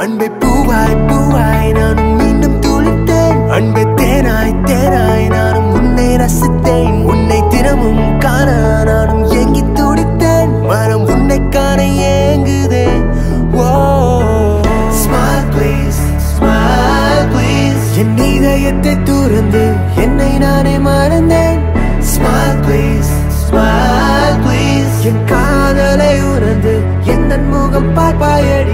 அன்பே பூவாய் பூவாய் நானும் மீண்டும் துளித்தேன் அன்பே தேனாய் தேனாய் நானும் உன்னை ரசித்தேன் உன்னை தினமும் காண நானும் ஏங்கி துடித்தேன் மனம் உன்னை காண ஏங்குதே Smile please, smile please என் இதயத்தை துறந்து என்னை நானே மறந்தேன் Smile please, smile please என் காதலை உணர்ந்து எந்த முகம் பார்ப்பாயடி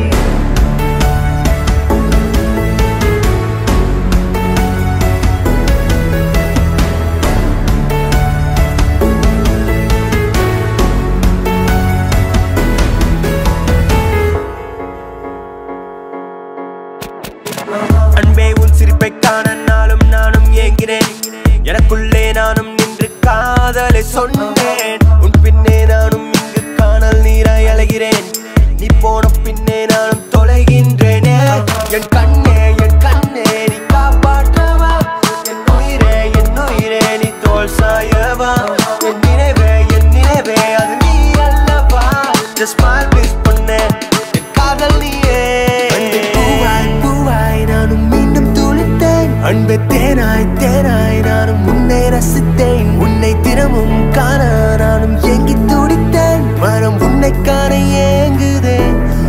அன்பே உன் சிரிப்பை காண நாளும் நானும் ஏங்கினேன் எனக்குள்ளே நானும் நின்று காதலை சொன்னேன் உன் பின்னே நானும் இங்கு காணல் நீராய் அலைகிறேன் நீ போன பின்னே நானும் தொலைகின்றேனே என் கண்ணே என் கண்ணே நீ காப்பாற்றவா என் உயிரே என் உயிரே நீ தோல் சாயவா என் நினைவே என் நினைவே அது நீ அல்லவா Just smile please பொண்ணே என் காதல் நீயே பூவாய் பூவாய் நானும் மீண்டும் துளித்தேன் அன்பே தேனாய் தேனாய் நானும் உன்னை ரசித்தேன் உன்னை தினமும் காண நானும் ஏங்கி துடித்தேன் மனம் உன்னை காண ஏங்குதே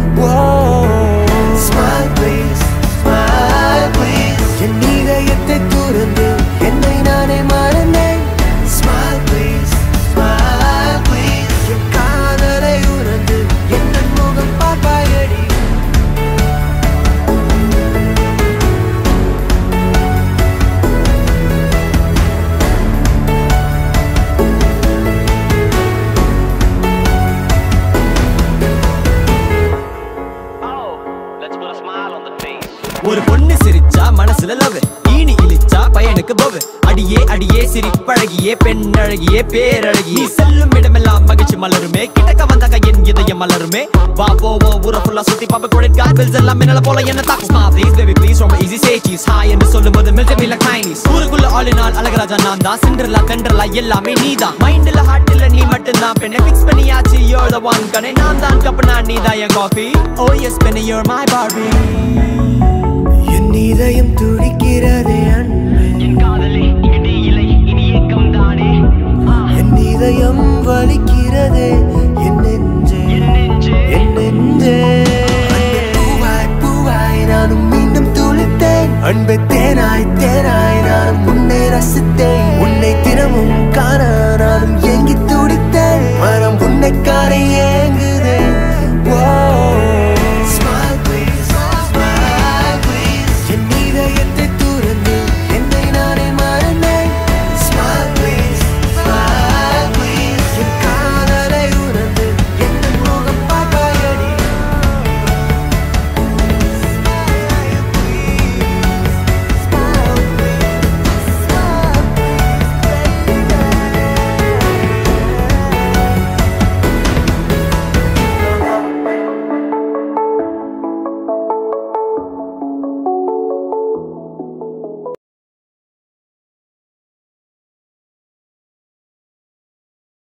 Smile please, smile please என் இதயத்தை துறந்து என்னை நானே மறந்தேன் Smile please, smile please என் காதலை உணர்ந்து என் முகம் பார்ப்பாயடி ஒரு பொண்ணு சிரிச்சா மனசுல லவ் ஈனி இழிச்சா பையனுக்கு பவ் அடியே அடியே சிரிப்பழகியே பெண் அழகியே பேரழகி நீ செல்லும் இடமெல்லாம் மகிழ்ச்சி மலருமே கிட்டக்க வந்தாக்க என் இதயம் மலருமே வா போவோம் ஊரை ஃபுல்லா சுத்தி பாப்ப credit card bills எல்லாம் மின்னல போல என்ன தாக்கு ஸ்மார்ட் ப்ளீஸ் பேபி ப்ளீஸ் ரொம்ப ஈஸி சே சீஸ் ஹாய் என்று சொல்லும்போது மெல்ட் மீ லைக் டைனிஸ் ஊருக்குள்ள ஆல் இன் ஆல் அழகராஜா நான் தான் சிண்டர்லா தெண்டர்லா எல்லாமே நீதான் மைண்ட்ல ஹார்ட்ல நீ மட்டும் தான் பெண்ணை ஃபிக்ஸ் பண்ணியாச்சு you're the one கனே நான் தான் கப்பனா நீ தான் என் coffee oh yes penny you're my barbie என் இதயம் துடிக்கிறதே அன்பே என் காதலே இடி இலை இனி ஏக்கம் தானே என் இதயம் வலிக்கிறதே என் நெஞ்சே என் நெஞ்சே அன்பே பூவாய் பூவாய் நானும் மீண்டும் துளித்தேன் அன்பே தேனாய் தேனாய் நானும் உன்னை ரசித்தேன்